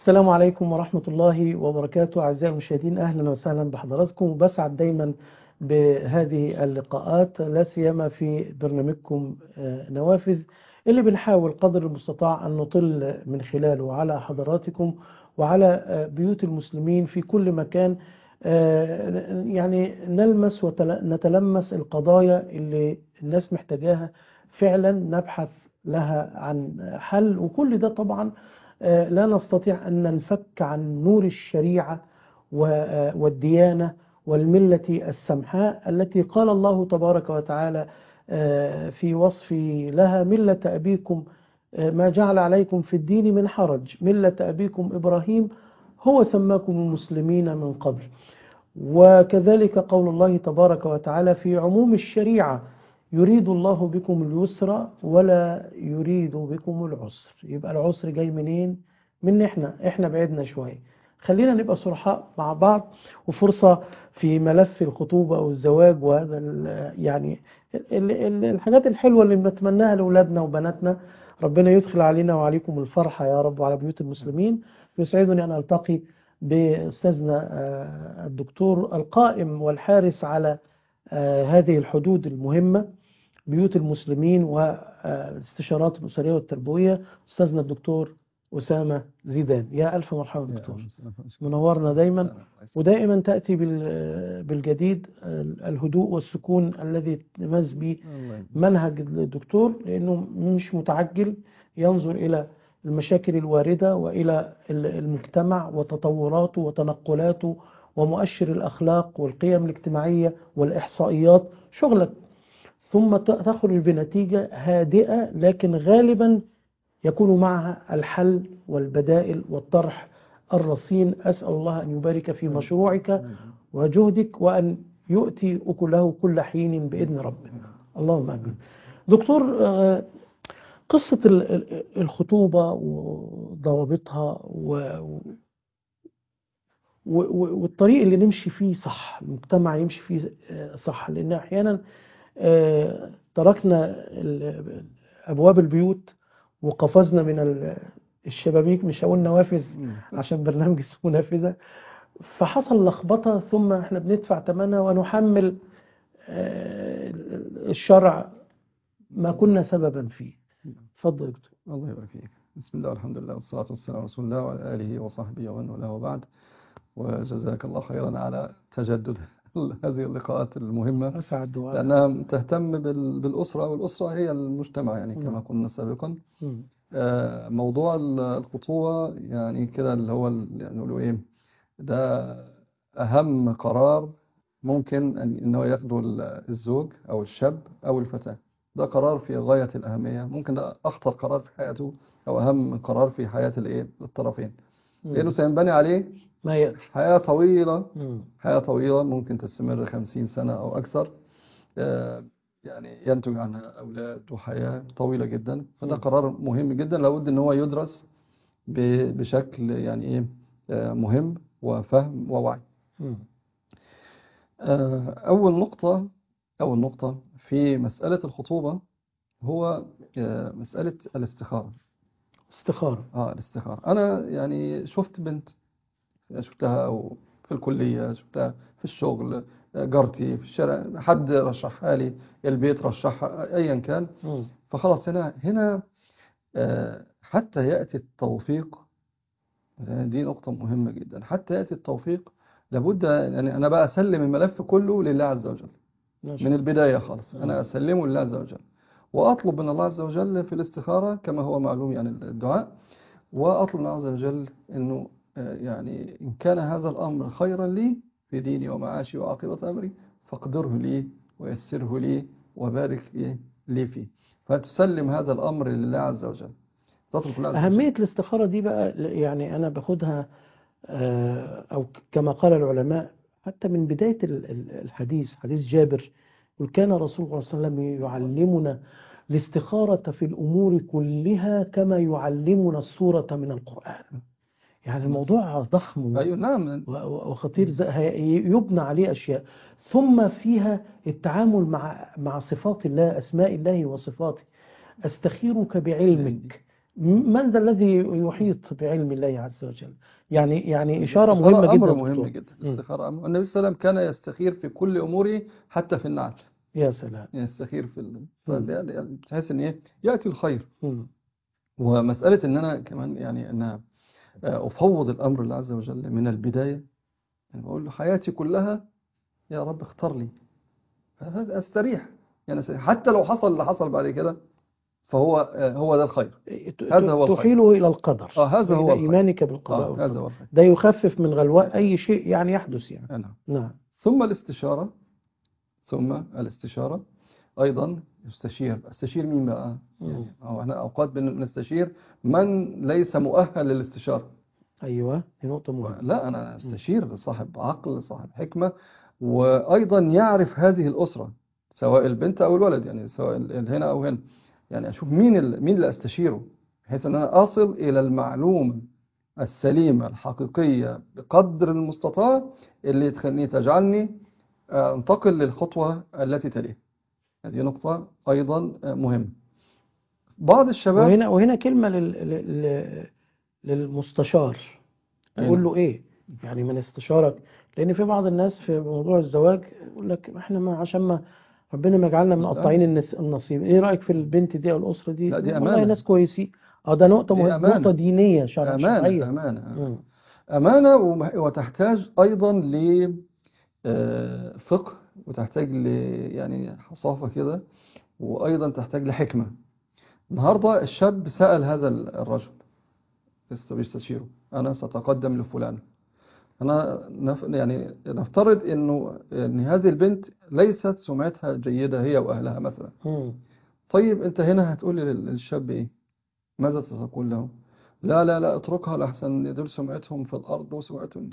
السلام عليكم ورحمة الله وبركاته أعزائي المشاهدين أهلا وسهلا بحضراتكم وبسعد دايما بهذه اللقاءات لا سيما في برنامجكم آه، نوافذ اللي بنحاول قدر المستطاع أن نطل من خلاله على حضراتكم وعلى آه، بيوت المسلمين في كل مكان آه، يعني نلمس ونتلمس القضايا اللي الناس محتاجاها فعلا نبحث لها عن حل وكل ده طبعا آه، لا نستطيع أن ننفك عن نور الشريعة و- والديانة والملة السمحاء التي قال الله تبارك وتعالى آه، في وصف لها ملة أبيكم آه، ما جعل عليكم في الدين من حرج ملة أبيكم إبراهيم هو سماكم المسلمين من قبل وكذلك قول الله تبارك وتعالى في عموم الشريعة يريد الله بكم اليسر ولا يريد بكم العسر يبقى العسر جاي منين من احنا احنا بعدنا شوية خلينا نبقى صرحاء مع بعض وفرصة في ملف الخطوبة والزواج وهذا ال- يعني ال- ال- الحاجات الحلوة اللي بنتمناها لأولادنا وبناتنا ربنا يدخل علينا وعليكم الفرحة يا رب وعلى بيوت المسلمين يسعدني أن ألتقي بأستاذنا آه، الدكتور القائم والحارس على آه، هذه الحدود المهمة بيوت المسلمين والاستشارات الأسرية والتربوية أستاذنا الدكتور أسامة زيدان يا ألف مرحبا دكتور منورنا دايما ودائما تأتي بال- بالجديد الهدوء والسكون الذي يتميز به منهج الدكتور لأنه مش متعجل ينظر إلى المشاكل الواردة وإلى ال- المجتمع وتطوراته وتنقلاته ومؤشر الأخلاق والقيم الاجتماعية والإحصائيات شغلك ثم ت- تخرج بنتيجة هادئة لكن غالبا يكون معها الحل والبدائل والطرح الرصين أسأل الله أن يبارك في مشروعك وجهدك وأن يؤتي أكله كل حين بإذن ربه اللهم آمين دكتور آه، قصة ال- ال- الخطوبة وضوابطها و- و- و- والطريق اللي نمشي فيه صح المجتمع يمشي فيه آه، صح لأن أحيانا آه، تركنا ال- أبواب البيوت وقفزنا من ال- الشبابيك مش هقول نوافذ عشان برنامج اسمه نافذة فحصل لخبطة ثم احنا بندفع ثمنها ونحمل آه، الشرع ما كنا سببا فيه اتفضل يا دكتور الله يبارك فيك بسم الله والحمد لله والصلاة والسلام على رسول الله وعلى آله وصحبه ومن والاه وبعد وجزاك الله خيرا على تجدد هذه اللقاءات المهمة أسعد دعاء لأنها تهتم بال- بالأسرة والأسرة هي المجتمع يعني كما نعم. قلنا سابقا مم. آه، موضوع ال- الخطوبة يعني كده اللي هو ال- يعني نقوله إيه ده أهم قرار ممكن أن إنه ياخده ال- الزوج أو الشاب أو الفتاة ده قرار في غاية الأهمية ممكن ده أخطر قرار في حياته أو أهم قرار في حياة الإيه الطرفين لأنه مم. سينبني عليه ما يأتي حياة طويلة مم. حياة طويلة ممكن تستمر خمسين سنة أو أكثر آه، يعني ينتج عنها أولاد وحياة طويلة جدا فده مم. قرار مهم جدا لابد إن هو يدرس ب- بشكل يعني إيه آه، مهم وفهم ووعي مم. آه، أول نقطة أول نقطة في مسألة الخطوبة هو آه، مسألة الاستخارة استخارة اه الاستخارة أنا يعني شفت بنت شفتها أو في الكلية شفتها في الشغل آه، جارتي في الشارع حد رشحها لي البيت رشحها أيا كان مم. فخلاص هنا هنا آه، حتى يأتي التوفيق آه، دي نقطة مهمة جدا حتى يأتي التوفيق لابد يعني أنا بقى أسلم الملف كله لله عز وجل ما شاء من البداية خالص مم. أنا أسلمه لله عز وجل وأطلب من الله عز وجل في الاستخارة كما هو معلوم يعني الدعاء وأطلب من الله عز وجل أنه آه، يعني إن كان هذا الأمر خيرا لي في ديني ومعاشي وعاقبة أمري فاقدره لي ويسره لي وبارك إيه لي فيه فتسلم هذا الأمر لله عز وجل تطلب الله عز وجل أهمية الاستخارة دي بقى يعني أنا باخدها آه، أو كما قال العلماء حتى من بداية ال- ال- الحديث حديث جابر يقول كان رسول الله صلى الله عليه وسلم يعلمنا الاستخارة في الأمور كلها كما يعلمنا السورة من القرآن يعني الموضوع ضخم أيوة نعم و- و- وخطير زي- هي- يبنى عليه أشياء ثم فيها التعامل مع مع صفات الله أسماء الله وصفاته أستخيرك بعلمك من ذا الذي يحيط بعلم الله عز وجل يعني يعني إشارة الاستخارة مهمة أمر جدا مهم دكتور. جدا مم. الاستخارة أمر النبي صلى الله عليه وسلم كان يستخير في كل أموره حتى في النعل يا سلام يستخير في ال... مم. فده- ده- تحس إن إيه يأتي الخير مم. ومسألة إن أنا كمان يعني أنا أفوض الأمر لله عز وجل من البداية يعني بقول له حياتي كلها يا رب اختار لي فهذا أستريح يعني أستريح. حتى لو حصل اللي حصل بعد كده فهو هو ده الخير ت- هذا هو الخير. تحيله إلى القدر آه هذا هو إلى الخير إيمانك بالقضاء آه هذا والقدر هو الخير ده يخفف من غلواء أي شيء يعني يحدث يعني آه، نعم نعم ثم الاستشارة ثم الاستشارة أيضا يستشير استشير مين بقى مم. يعني أو احنا أوقات بن- بنستشير من ليس مؤهل للاستشارة أيوة دي نقطة مهمة لا أنا أستشير صاحب عقل صاحب حكمة وأيضا يعرف هذه الأسرة سواء البنت أو الولد يعني سواء ال- هنا أو هنا يعني أشوف مين ال- مين اللي أستشيره بحيث أن أنا أصل إلى المعلومة السليمة الحقيقية بقدر المستطاع اللي تخليني تجعلني آه، أنتقل للخطوة التي تليها هذه نقطة أيضا آه، مهمة بعض الشباب وهنا وهنا كلمة لل... لل... للمستشار أي يقول نعم. له إيه يعني من استشارك لأن في بعض الناس في موضوع الزواج يقول لك إحنا ما عشان ما ربنا ما جعلنا مقطعين النس- النصيب إيه رأيك في البنت دي أو الأسرة دي لا، دي والله أمانة. ناس كويسين أه ده نقطة دي مهمة أمانة. نقطة دينية شرع أمانة شرعية أمانة مم. أمانة وم- وتحتاج أيضا ل آه، فقه وتحتاج ل يعني حصافة كده وأيضا تحتاج لحكمة النهاردة الشاب سأل هذا ال- الرجل يست- بيستشيره أنا سأتقدم لفلان أنا نف يعني نفترض إنه إن هذه البنت ليست سمعتها جيدة هي وأهلها مثلا مم. طيب أنت هنا هتقول لل- للشاب إيه ماذا ستقول له لا لا لا اتركها لأحسن دول سمعتهم في الأرض وسمعتهم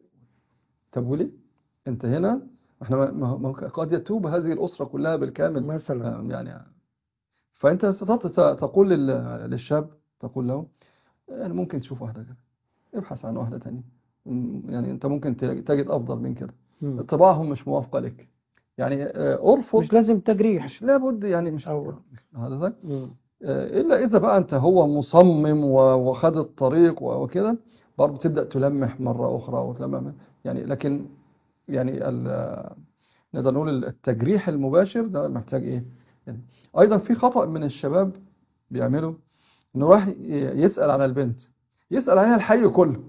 طب وليه انت هنا احنا ما ما- ما هو قد يتوب هذه الأسرة كلها بالكامل مثلا آه، يعني فأنت ستط- تقول لل- للشاب تقول له يعني ممكن تشوف واحدة كده ابحث عن واحدة تانية م- يعني انت ممكن تلاقي- تجد أفضل من كده مم. طباعهم مش موافقة لك يعني آه، ارفض مش لازم تجريح مش لابد يعني مش أو- هذا ده مم. آه، إلا إذا بقى أنت هو مصمم و- وخد الطريق و- وكده برضه تبدأ تلمح مرة أخرى وتلمح يعني لكن يعني ال- نقدر نقول التجريح المباشر ده محتاج إيه يعني أيضا في خطأ من الشباب بيعمله إنه راح ي- يسأل عن البنت يسأل عليها الحي كله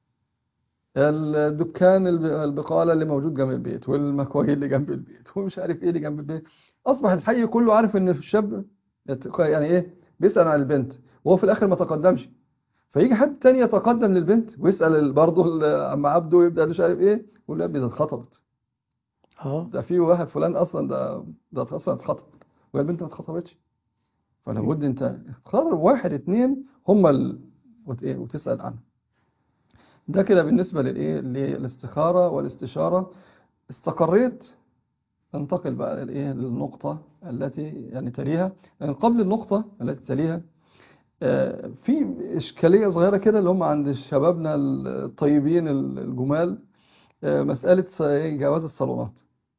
الدكان الب- البقالة اللي موجود جنب البيت والمكواجي اللي جنب البيت ومش عارف إيه اللي جنب البيت أصبح الحي كله عارف إن الشاب يت- يعني إيه بيسأل عن البنت وهو في الآخر ما تقدمش فيجي حد تاني يتقدم للبنت ويسأل ال- برضه ال- عم عبده ويبدأ مش عارف إيه يقول له يا ابني ده اتخطبت اه ده في واحد فلان أصلا ده ده أصلا اتخطبت وهي البنت ما اتخطبتش فلا بد أنت تختار واحد اتنين هما ال... وت... إيه وتسأل عنه ده كده بالنسبة للإيه للاستخارة والاستشارة استقريت انتقل بقى للإيه للنقطة التي يعني تليها يعني قبل النقطة التي تليها آه، في إشكالية صغيرة كده اللي هم عند شبابنا الطيبين الجمال آه، مسألة ص- جواز الصالونات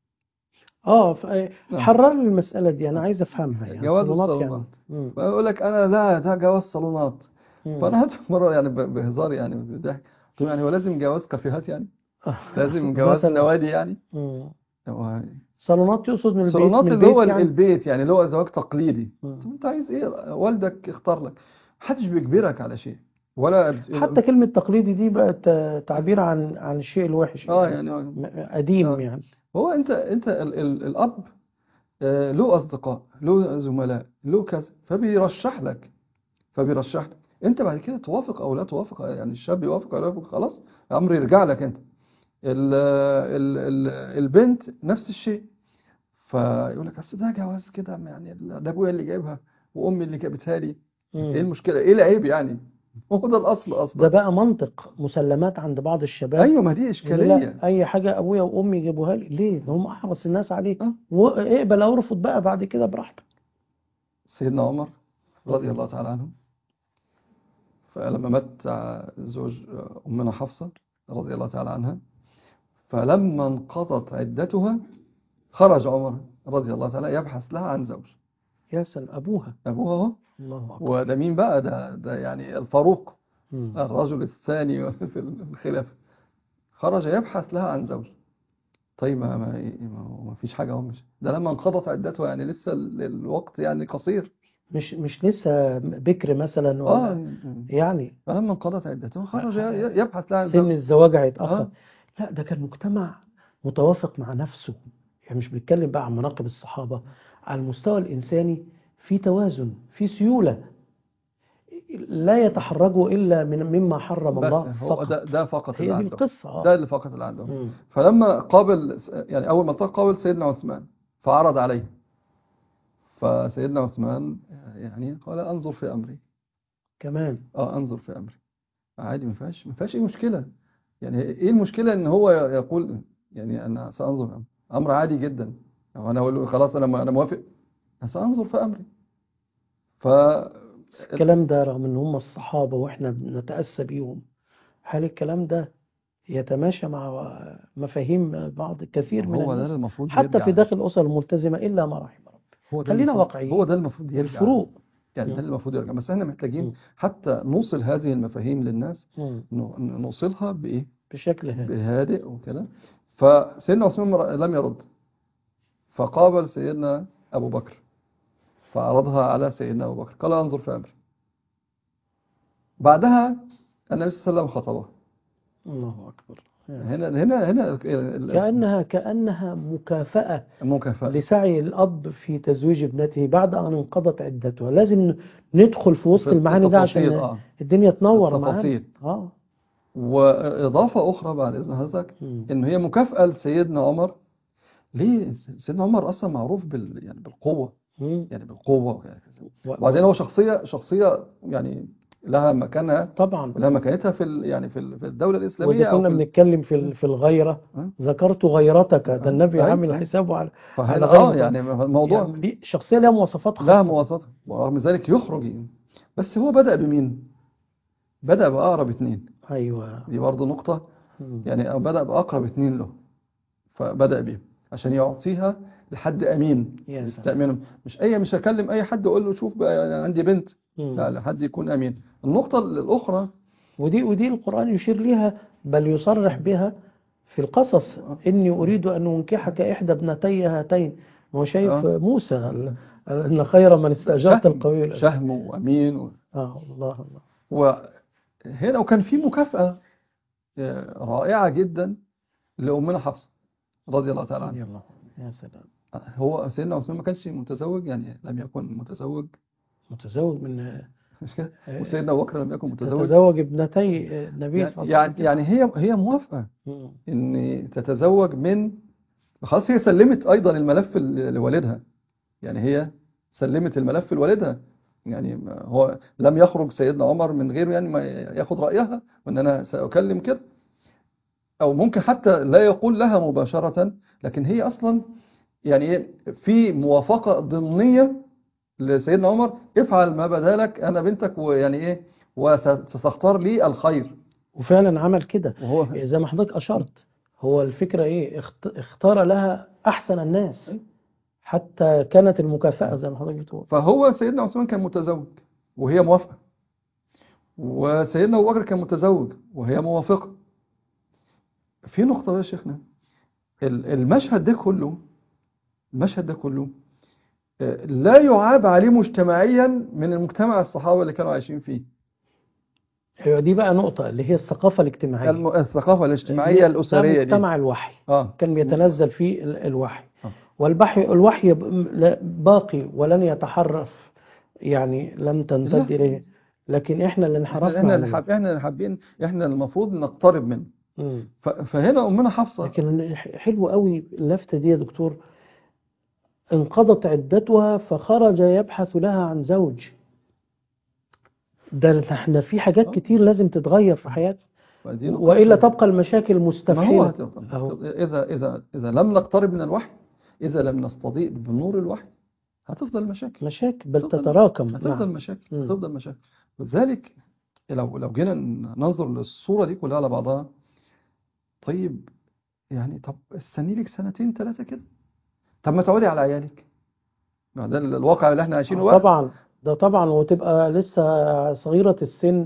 اه ف- نعم. حرر لي المسألة دي أنا عايز أفهمها يعني جواز الصالونات يعني الصالونات. مم. فيقول لك أنا لا ده جواز صالونات مم. فأنا هات مرة يعني ب- بهزار يعني بضحك قلت له يعني هو لازم جواز كافيهات يعني لازم جواز مثلا نوادي يعني مم. هو صالونات يقصد من البيت الصالونات من اللي هو البيت يعني البيت يعني اللي هو زواج تقليدي مم. طب انت عايز ايه والدك اختار لك محدش بيجبرك على شيء ولا حتى كلمة تقليدي دي بقت آه، تعبير عن عن الشيء الوحش اه يعني يعني م- قديم آه. يعني هو انت انت ال ال الاب آه، له اصدقاء له زملاء له كذا فبيرشح لك فبيرشح لك انت بعد كده توافق او لا توافق يعني الشاب يوافق او لا يوافق خلاص الامر يرجع لك انت ال ال ال البنت نفس الشيء فيقول لك اصل ده جواز كده يعني ده ابويا اللي جايبها وامي اللي جابتها لي مم. ايه المشكله ايه العيب يعني هو ده الاصل ده اصلا بقى منطق مسلمات عند بعض الشباب ايوه ما دي إن اشكاليه لا اي حاجه ابويا وامي يجيبوها لي ليه ده هم احرص الناس عليك آه. واقبل او ارفض بقى بعد كده براحتك سيدنا عمر رضي الله تعالى عنه فلما مات زوج أمنا حفصة رضي الله تعالى عنها فلما انقضت عدتها خرج عمر رضي الله تعالى يبحث لها عن زوج يا سلام ابوها أبوها هو الله أكبر وده مين بقى ده ده يعني الفاروق مم. الرجل الثاني في الخلافة خرج يبحث لها عن زوج طيب ما ما ما هو ما فيش حاجة هو مش ده لما انقضت عدته يعني لسه ال- الوقت يعني قصير مش مش لسه بكر مثلا اه ولا يعني فلما انقضت عدته خرج ي- يبحث لها عن سن زوج الزواج هيتأخر آه. لا ده كان مجتمع متوافق مع نفسه يعني مش بنتكلم بقى عن مناقب الصحابة على المستوى الإنساني في توازن في سيولة لا يتحرجوا إلا من مما حرم بس الله هو فقط ده ده فقط اللي هي دي عندهم القصة آه. ده اللي فقط اللي عندهم مم. فلما قابل يعني أول ما التقى قابل سيدنا عثمان فعرض عليه فسيدنا عثمان يعني قال أنظر في أمري كمان اه انظر في امري عادي ما فيهاش ما فيهاش اي مشكله يعني ايه المشكله ان هو يقول يعني انا سانظر في أمري. امر عادي جدا او انا اقول له خلاص انا انا موافق سانظر في امري ف الكلام ده رغم ان هم الصحابة واحنا بنتأسى بيهم هل الكلام ده يتماشى مع مفاهيم بعض كثير من هو ده الناس اللي المفروض حتى يرجع في داخل الأسر الملتزمة إلا ما رحم ربي هو ده خلينا المفروض- واقعيين. هو ده المفروض يرجع الفروق يعني ده مم. اللي المفروض يرجع بس احنا محتاجين مم. حتى نوصل هذه المفاهيم للناس مم. ن- نوصلها بايه بشكل هذا بهادئ وكده فسيدنا عثمان مر- لم يرد فقابل سيدنا أبو بكر فعرضها على سيدنا أبو بكر قال أنظر في أمري بعدها النبي صلى الله عليه وسلم خطبه الله أكبر هنا هنا هنا ال- ال- كأنها كأنها مكافأة المكافأة لسعي الأب في تزويج ابنته بعد أن انقضت عدتها لازم ندخل في وسط المعاني ده التفاصيل، عشان آه. الدنيا تنور معانا التفاصيل. اه وإضافة أخرى بعد إذن حضرتك مم. إن هي مكافأة لسيدنا عمر ليه سيدنا عمر أصلا معروف بال يعني بالقوة مم. يعني بالقوة وكذا. و- وبعدين هو شخصية شخصية يعني لها مكانها طبعا ولها مكانتها في ال- يعني في ال- في الدولة الإسلامية وإذا أو كنا في ال- بنتكلم في ال- في الغيرة أه؟ ذكرت غيرتك ده أه؟ النبي أيوة، عامل أيوة. حسابه على فهنا على اه غيرة. يعني الموضوع يعني دي شخصية لها مواصفات لها خاصة مواصفات ورغم ذلك يخرج بس هو بدأ بمين؟ بدأ بأقرب اتنين أيوه دي برضه نقطة مم. يعني بدأ بأقرب اتنين له فبدأ بيه عشان يعطيها لحد أمين يا سلام. يستأمنه مش أي مش هكلم أي حد أقول له شوف بقى أنا عندي بنت مم. لا لحد يكون أمين النقطة الأخرى ودي ودي القرآن يشير لها بل يصرح بها في القصص إني أريد أن أنكحك إحدى ابنتي هاتين ما هو شايف آه. موسى ال- إن خير من استأجرت شهم القوي الأمين. شهم وأمين و... آه الله الله وهنا وكان في مكافأة آه، رائعة جدا لأمنا حفصة رضي الله تعالى عنها رضي الله عنه. يا سلام هو سيدنا عثمان ما كانش متزوج يعني لم يكن متزوج متزوج من مش كده وسيدنا أبو بكر لم يكن متزوج تتزوج ابنتي النبي صلى الله عليه يعني وسلم يعني هي هي موافقة مم. ان تتزوج من خلاص هي سلمت ايضا الملف ل- لوالدها يعني هي سلمت الملف لوالدها يعني ما- هو لم يخرج سيدنا عمر من غير يعني ما ياخد رأيها وان انا سأكلم كده او ممكن حتى لا يقول لها مباشرة لكن هي اصلا يعني ايه في موافقة ضمنية لسيدنا عمر افعل ما بدا لك انا بنتك ويعني ايه وستختار لي الخير وفعلا عمل كده وهو زي ما حضرتك أشرت هو الفكرة إيه اخت- اختار لها أحسن الناس حتى كانت المكافأة زي ما حضرتك بتقول فهو سيدنا عثمان كان متزوج وهي موافقة وسيدنا أبو بكر كان متزوج وهي موافقة في نقطة بقى يا شيخنا ال- المشهد ده كله المشهد ده كله آه، لا يعاب عليه مجتمعيا من المجتمع الصحابة اللي كانوا عايشين فيه أيوة دي بقى نقطة اللي هي الثقافة الاجتماعية الم- الثقافة اللي الاجتماعية ده الأسرية دي مجتمع الوحي اه كان بيتنزل فيه ال- الوحي آه. والبحي الوحي ب- لا- باقي ولن يتحرف يعني لم تمتد لا. إليه لكن إحنا اللي احنا انحرفنا احنا اللي عنه. حاب- احنا اللي حابين احنا المفروض نقترب منه مم. ف- فهنا أمنا حفصة لكن حلو قوي اللفتة دي يا دكتور انقضت عدتها فخرج يبحث لها عن زوج ده احنا في حاجات آه. كتير لازم تتغير في حياتنا ودي نقطة وإلا مهمة. تبقى المشاكل ما هو مستفحلة هتفضل أهو. إذا إذا إذا لم نقترب من الوحي إذا لم نستضيء بنور الوحي هتفضل مشاكل مشاكل بل هتفضل- تتراكم هتفضل نعم. مشاكل مم. هتفضل مشاكل لذلك لو لو جينا ننظر للصورة دي كلها على بعضها طيب يعني طب استني لك سنتين ثلاثة كده طب ما تقعدي على عيالك ما ده الواقع اللي احنا عايشينه بقى طبعا ده طبعا وتبقى لسه صغيرة السن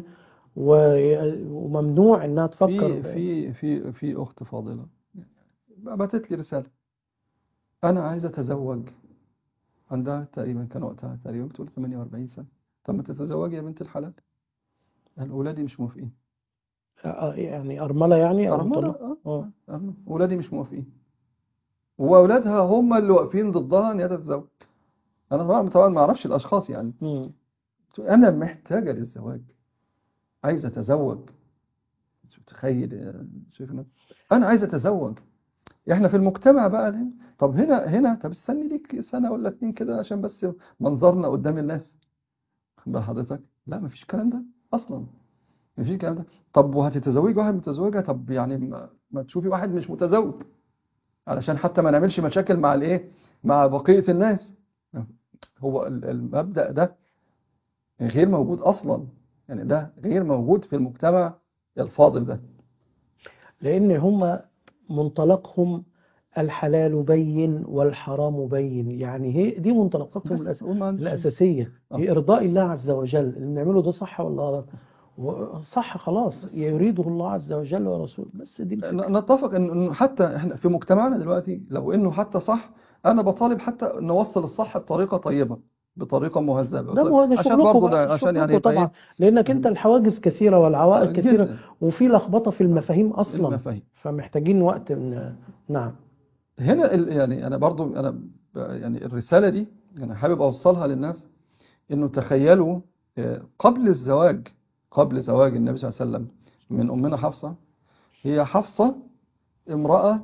و- وممنوع انها تفكر في في في في أخت فاضلة بعتت لي رسالة أنا عايزة أتزوج عندها تقريبا كان وقتها تقريبا بتقول 48 سنة طب ما تتزوجي يا بنت الحلال قال أولادي مش موافقين آه، يعني أرملة يعني أو أرملة مطلقة آه اه أرملة أولادي مش موافقين وأولادها هم اللي واقفين ضدها إن هي تتزوج أنا طبعا طبعا ما أعرفش الأشخاص يعني مم. أنا محتاجة للزواج عايزة أتزوج شو تخيل يا شيخنا أنا عايزة أتزوج إحنا في المجتمع بقى هنا طب هنا هنا طب استني ليك سنة ولا اتنين كده عشان بس منظرنا قدام الناس خد بال حضرتك لا مفيش الكلام ده أصلا مفيش الكلام ده طب وهتتزوجي واحد متزوجة طب يعني ما, ما تشوفي واحد مش متزوج علشان حتى ما نعملش مشاكل مع الإيه مع بقية الناس هو ال- المبدأ ده غير موجود أصلا يعني ده غير موجود في المجتمع الفاضل ده لأن هم منطلقهم الحلال بين والحرام بين يعني هي دي منطلقاتهم بس الأس- قول ما عنديش الأساسية آه. هي إرضاء الله عز وجل اللي بنعمله ده صح ولا غلط و- صح خلاص يريده الله عز وجل ورسوله بس دي الفكرة ن- نتفق ان إنه حتى احنا في مجتمعنا دلوقتي لو انه حتى صح انا بطالب حتى نوصل الصح بطريقه طيبه بطريقه مهذبه ده هو ده عشان شغلكم برضه بقى ده عشان شغلكم يعني طبعا يبقى لأنك أنت الحواجز كثيرة والعوائق ايه كثيرة جدا وفي لخبطة في المفاهيم أصلا المفاهيم فمحتاجين وقت من نعم هنا ال- يعني انا برضو انا ب- يعني الرساله دي انا حابب اوصلها للناس انه تخيلوا آه، قبل الزواج قبل زواج النبي صلى الله عليه وسلم من امنا حفصه هي حفصه امراه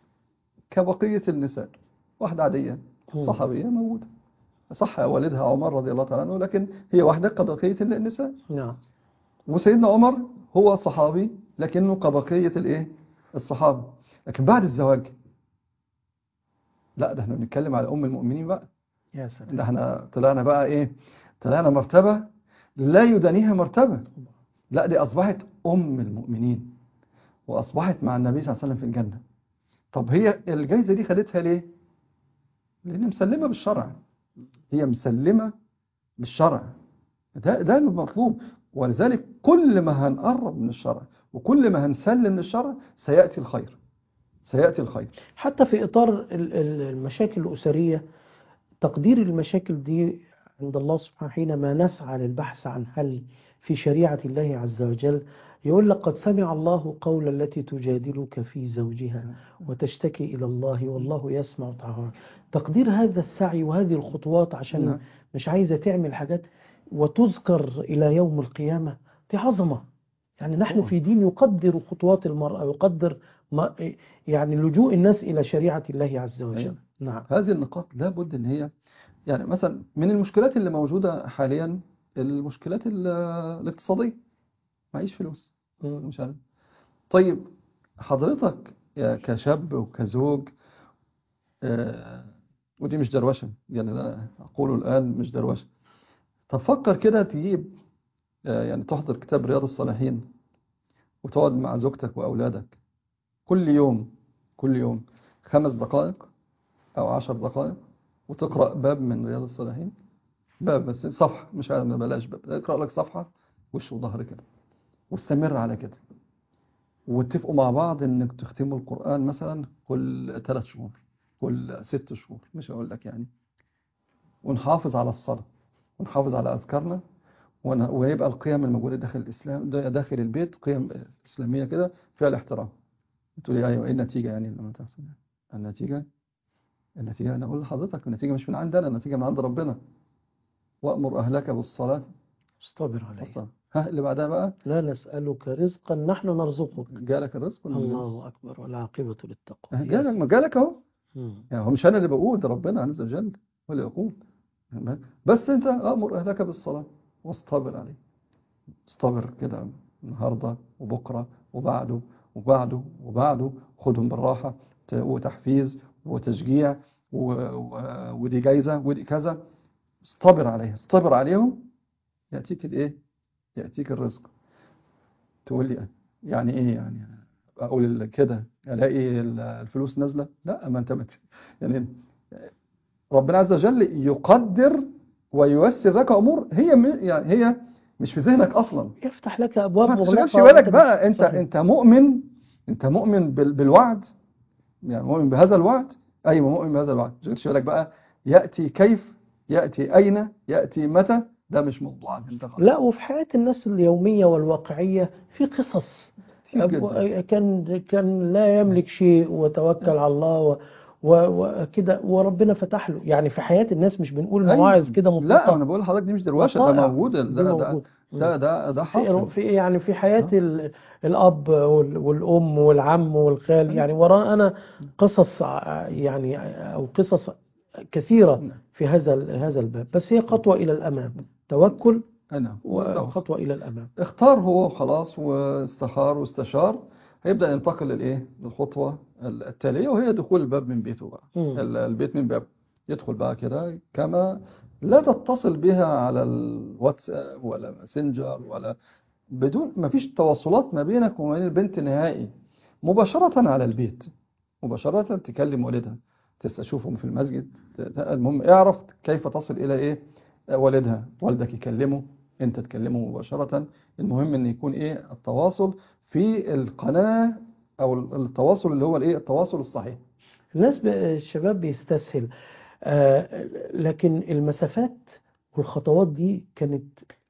كبقيه النساء واحده عاديه مم. صحابيه موجوده صح والدها عمر رضي الله تعالى عنه لكن هي واحده كبقيه النساء نعم وسيدنا عمر هو صحابي لكنه كبقيه الايه الصحابه لكن بعد الزواج لا ده احنا بنتكلم على ام المؤمنين بقى يا سلام ده احنا طلعنا بقى ايه طلعنا مرتبة لا يدانيها مرتبة لا دي أصبحت أم المؤمنين وأصبحت مع النبي صلى الله عليه وسلم في الجنة طب هي الجايزة دي خدتها ليه لأن مسلمة بالشرع هي مسلمة بالشرع ده ده المطلوب ولذلك كل ما هنقرب من الشرع وكل ما هنسلم للشرع سيأتي الخير سيأتي الخير حتى في إطار ال- ال- المشاكل الأسرية تقدير المشاكل دي عند الله سبحانه حينما نسعى للبحث عن حل في شريعة الله عز وجل يقول لك قد سمع الله قول التي تجادلك في زوجها وتشتكي إلى الله والله يسمع تعاونك تقدير هذا السعي وهذه الخطوات عشان نعم. مش عايزة تعمل حاجات وتذكر إلى يوم القيامة دي عظمة يعني نحن طبعا. في دين يقدر خطوات المرأة يقدر ما يعني لجوء الناس إلى شريعة الله عز وجل أيوة. نعم هذه النقاط لابد ان هي يعني مثلا من المشكلات اللي موجودة حاليا المشكلات ال- الاقتصادية معيش فلوس مم. مش عارف طيب حضرتك يا كشاب وكزوج آه، ودي مش دروشة يعني أنا أقوله الآن مش دروشة طب فكر كده تجيب آه، يعني تحضر كتاب رياض الصالحين وتقعد مع زوجتك وأولادك كل يوم كل يوم خمس دقائق أو عشر دقائق وتقرأ باب من رياض الصالحين باب بس صفحة مش عارف ما بلاش باب اقرأ لك صفحة وش وظهر كده واستمر على كده واتفقوا مع بعض انك تختموا القرآن مثلا كل ثلاث شهور كل ست شهور مش هقول لك يعني ونحافظ على الصلاة ونحافظ على أذكارنا ون- ويبقى القيم الموجودة داخل الإسلام داخل البيت قيم إسلامية كده فيها الاحترام تقول لي أيوة إيه النتيجة يعني لما تحصل النتيجة النتيجة أنا أقول لحضرتك النتيجة مش من عندنا النتيجة من عند ربنا وأمر أهلك بالصلاة اصطبر عليه والصلاة ها اللي بعدها بقى لا نسألك رزقا نحن نرزقك جالك الرزق ولا الله الرزق؟ أكبر والعاقبة للتقوى ها، جالك ما جالك أهو مم. يعني هو مش أنا اللي بقول ده ربنا عز وجل هو اللي يقول بس أنت أمر أهلك بالصلاة واصطبر عليه اصطبر كده النهاردة وبكرة وبعده وبعده وبعده خدهم بالراحة ت- وتحفيز وتشجيع و... و... ودي جايزة ودي كذا اصطبر عليه اصطبر عليهم يأتيك الايه يأتيك الرزق تقول لي يعني ايه يعني اقول كده الاقي ال- الفلوس نازلة لا ما انت مت... يعني ربنا عز وجل يقدر وييسر لك امور هي م- يعني هي مش في ذهنك اصلا يفتح لك ابواب ما مغلقه تشغلش بالك وأنت مش- بقى انت صحيح. انت مؤمن انت مؤمن بال- بالوعد يعني مؤمن بهذا الوعد ايوه مؤمن بهذا الوعد ما تشغلش بالك بقى ياتي كيف ياتي اين ياتي متى ده مش موضوعك انت خالص لا وفي حياه الناس اليوميه والواقعيه في قصص كتير أبو- جدا كان كان لا يملك شيء وتوكل على الله و- و- وكده وربنا فتح له يعني في حياة الناس مش بنقول أيوة. مواعظ كده لا مطلقة انا بقول لحضرتك دي مش دروشه ده وقائع. موجود ده دي ده موجودة. ده ده, ده في حاصل في يعني في حياة ال- الأب وال- والأم والعم والخال يعني وراءنا قصص ع- يعني أو قصص كثيرة نعم. في هذا ال- هذا الباب بس هي خطوة إلى الأمام توكل انا وخطوة إلى الأمام اختار هو خلاص واستخار واستشار هيبدأ ينتقل للايه للخطوة التالية وهي دخول الباب من بيته بقى مم. ال- البيت من باب يدخل بقى كده كما لا تتصل بها على الواتساب ولا ماسنجر ولا بدون ما فيش تواصلات ما بينك وما بين البنت نهائي مباشرة على البيت مباشرة تكلم والدها تشوفهم في المسجد ت- ت- المهم اعرف كيف تصل إلى إيه والدها والدك يكلمه أنت تكلمه مباشرة المهم أن يكون إيه التواصل في القناة أو التواصل اللي هو الإيه التواصل الصحيح الناس ب- الشباب بيستسهل آه، لكن المسافات والخطوات دي كانت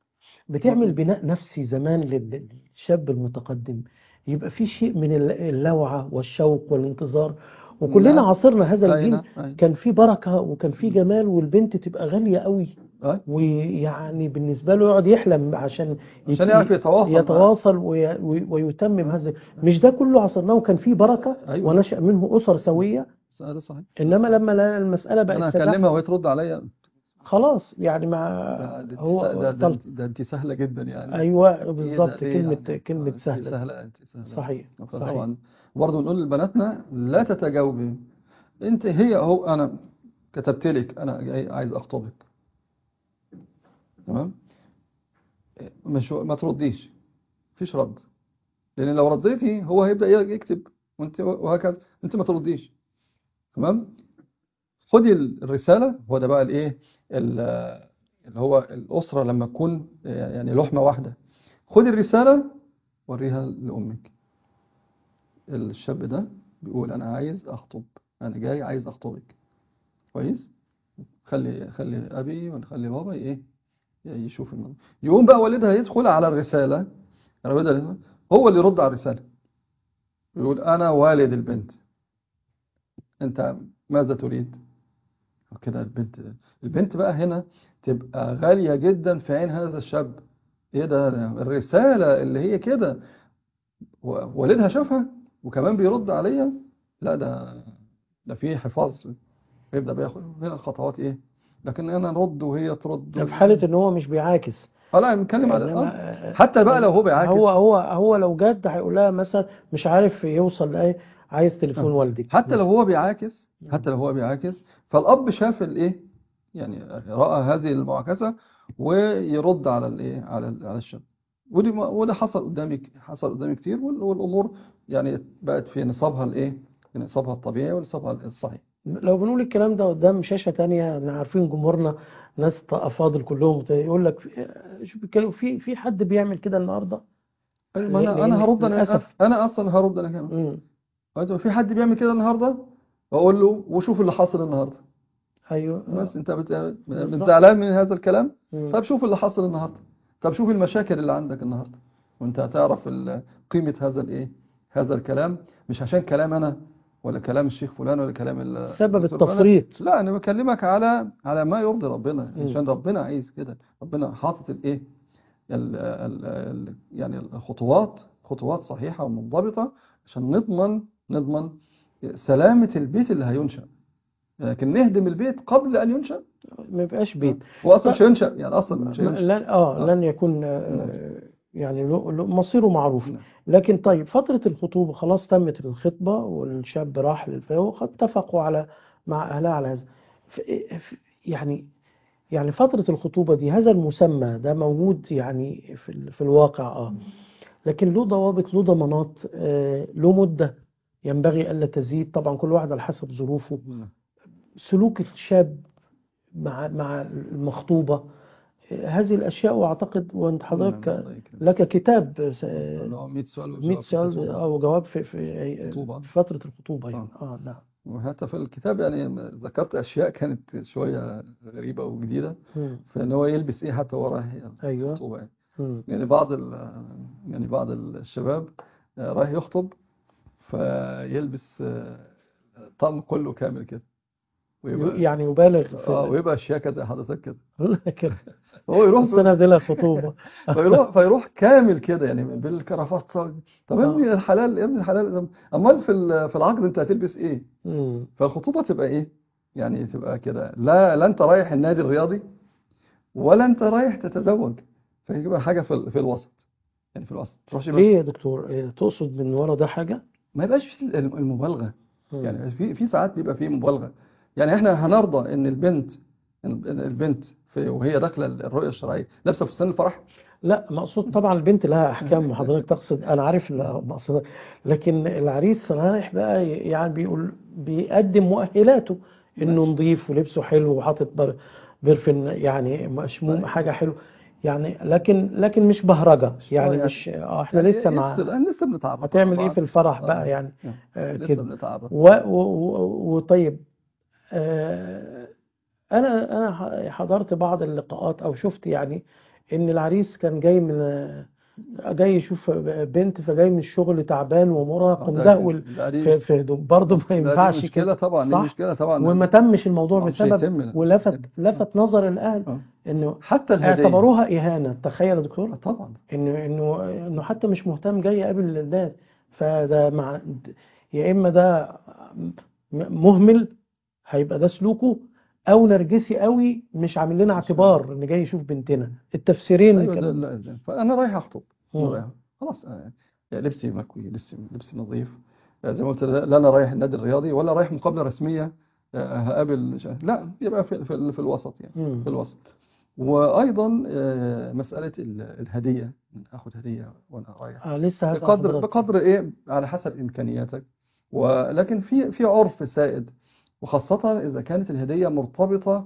بتعمل بناء نفسي زمان لل- للشاب المتقدم يبقى في شيء من الل- اللوعة والشوق والانتظار وكلنا نعم. عاصرنا هذا أين؟ الجيل أين؟ كان في بركة وكان في جمال والبنت تبقى غالية قوي أي. ويعني بالنسبة له يقعد يحلم عشان عشان يعرف يتواصل معك. يتواصل وي- وي- ويتمم هذا مش ده كله عصرناه وكان فيه بركة أيوة. ونشأ منه أسر سوية هذا صحيح انما لما لا- المساله أنا بقت سداح أكلمها وهي ترد عليا خلاص يعني ده, ما ده, هو ده, ده, طل- ده أنت سهلة جدا يعني ايوه إيه ده بالظبط ليه كلمه يعني؟ كلمه آه، سهله سهلة أنت سهلة صحيح صحيح طبعا برضه نقول لبناتنا لا تتجاوبي انت هي هو انا كتبت لك انا جاي عايز اخطبك تمام مش ما ترديش مفيش رد لان لو رديتي هو هيبدأ يكتب وانت وهكذا انت ما ترديش تمام خدي الرسالة هو ده بقى الايه ال- اللي هو الأسرة لما تكون يعني لحمة واحدة خدي الرسالة وريها لأمك الشاب ده بيقول أنا عايز أخطب أنا جاي عايز أخطبك كويس خلي خلي أبي ونخلي بابا إيه يشوف الموضوع يقوم بقى والدها يدخل على الرسالة يعني والدها هو اللي يرد على الرسالة يقول أنا والد البنت أنت ماذا تريد كده البنت البنت بقى هنا تبقى غالية جدا في عين هذا الشاب ايه ده الرسالة اللي هي كده و- والدها شافها وكمان بيرد عليا لا ده ده في حفاظ يبدأ بياخد هنا الخطوات ايه لكن انا ارد وهي ترد ده في حاله ان هو مش بيعاكس اه لا بنتكلم على إنما، آه. آه، حتى بقى لو هو بيعاكس هو هو هو لو جد هيقول لها مثلا مش عارف يوصل لايه عايز تليفون آه. والدك حتى لو هو بيعاكس مم. حتى لو هو بيعاكس فالاب شاف الايه يعني راى هذه المعاكسه ويرد على الايه على ال- على الشاب ودي وده حصل قدامي حصل قدامي كتير وال- والامور يعني بقت في نصابها الايه في نصابها الطبيعي ونصابها الصحيح لو بنقول الكلام ده قدام شاشة تانية احنا عارفين جمهورنا ناس أفاضل كلهم يقول لك شوف بيتكلم في في حد بيعمل كده النهارده أيوة، ما انا لأن انا هرد انا للأسف. انا اصلا هرد انا كمان مم. قلت في حد بيعمل كده النهارده واقول له وشوف اللي حصل النهارده ايوه بس انت بت- بالظبط. زعلان من هذا الكلام مم. طيب شوف اللي حصل النهارده طب شوف المشاكل اللي عندك النهارده وانت هتعرف ال- قيمة هذا الايه هذا الكلام مش عشان كلام انا ولا كلام الشيخ فلان ولا كلام ال- سبب الدكتور فلان. التفريط لا انا بكلمك على على ما يرضي ربنا مم. عشان ربنا عايز كده ربنا حاطط الايه ال ال ال يعني الخطوات خطوات صحيحة ومنضبطة عشان نضمن نضمن سلامة البيت اللي هينشأ لكن نهدم البيت قبل أن ينشأ ما يبقاش بيت هو أصلا مش هينشأ يعني أصلا مش ما- هينشأ لن اه آه. لن يكون آه، يعني له- له- مصيره معروف نعم. لكن طيب فترة الخطوبة خلاص تمت الخطبة والشاب راح للفاو وقد اتفقوا على مع أهلها على هذا ف- ف- يعني يعني فترة الخطوبة دي هذا المسمى ده موجود يعني في ال- في الواقع اه لكن له ضوابط له ضمانات آه، له مدة ينبغي ألا تزيد طبعا كل واحد على حسب ظروفه سلوك الشاب مع مع المخطوبة هذه الأشياء وأعتقد وأنت حضرتك نعم، الله يكرمك. لك كتاب اللي هو 100 سؤال 100 وجواب في سؤال الخطوبة. أو جواب في في خطوبة. في فترة الخطوبة يعني آه. آه نعم وحتى في الكتاب يعني ذكرت أشياء كانت شوية غريبة وجديدة مم. فإن هو يلبس إيه حتى وراه أيوه الخطوبة يعني. مم. يعني بعض ال يعني بعض الشباب آه، رايح يخطب فيلبس آه، طقم كله كامل كده ويبقى يعني يبالغ في اه ويبقى شياكة زي حضرتك كده لكن هو يروح بس أنا بديلها خطوبة فيروح فيروح كامل كده يعني بالكرافطة طب يا آه. ابني الحلال يا ابني الحلال طب امال في ال- في العقد انت هتلبس ايه؟ مم. فالخطوبة تبقى ايه؟ يعني تبقى كده لا لا انت رايح النادي الرياضي ولا انت رايح تتزوج فيبقى حاجة في ال- في الوسط يعني في الوسط تروحش بقى ليه يا دكتور إيه، تقصد من ورا ده حاجة؟ ما يبقاش في الم- المبالغة مم. يعني في في ساعات بيبقى في مبالغة يعني احنا هنرضى ان البنت إن البنت في وهي داخله الرؤيه الشرعيه لابسه فستان الفرح لا مقصود طبعا البنت لها احكام وحضرتك تقصد انا عارف ال- مقصود لكن العريس رايح بقى يعني بيقول بيقدم مؤهلاته انه ماشي. نظيف ولبسه حلو وحاطط بر- برفن يعني مشموم طيب. حاجه حلوه يعني لكن لكن مش بهرجه يعني يعني- مش اه احنا يعني لسه مع يفصل احنا لسه بنتعرف هتعمل على ايه بعض. في الفرح آه. بقى يعني آه. آه لسه كده بنتعرف و- و- و- وطيب آه، انا انا ح- حضرت بعض اللقاءات او شفت يعني ان العريس كان جاي من آه، جاي يشوف بنت فجاي من الشغل تعبان ومرهق آه، ده- ومدهول ده دي- في في هدوء برضه ما ده دي ينفعش مشكله كده طبعا دي صح؟ مشكله طبعا وما تمش الموضوع آه، مش بسبب هيتم، لا، مش ولفت هيتم. لفت نظر الاهل آه. انه حتى الهديه اعتبروها اهانه تخيل يا دكتور آه، طبعا انه انه انه حتى مش مهتم جاي يقابل الناس فده مع يا اما ده م- مهمل هيبقى ده سلوكه او نرجسي قوي مش عامل لنا اعتبار ان جاي يشوف بنتنا التفسيرين ايوه ده كانوا لا لا. فانا رايح اخطب انا مم. رايح خلاص آه، يعني لبسي مكوي لبسي لبسي نظيف آه، زي ما قلت لا انا رايح النادي الرياضي ولا رايح مقابله رسميه آه، هقابل مش عارف. لا يبقى في في, في الوسط يعني مم. في الوسط وايضا آه، مساله ال- الهديه اخد هديه وانا رايح آه لسه هسأل بقدر حضرتك بقدر ايه على حسب امكانياتك ولكن في في عرف سائد وخاصه اذا كانت الهديه مرتبطه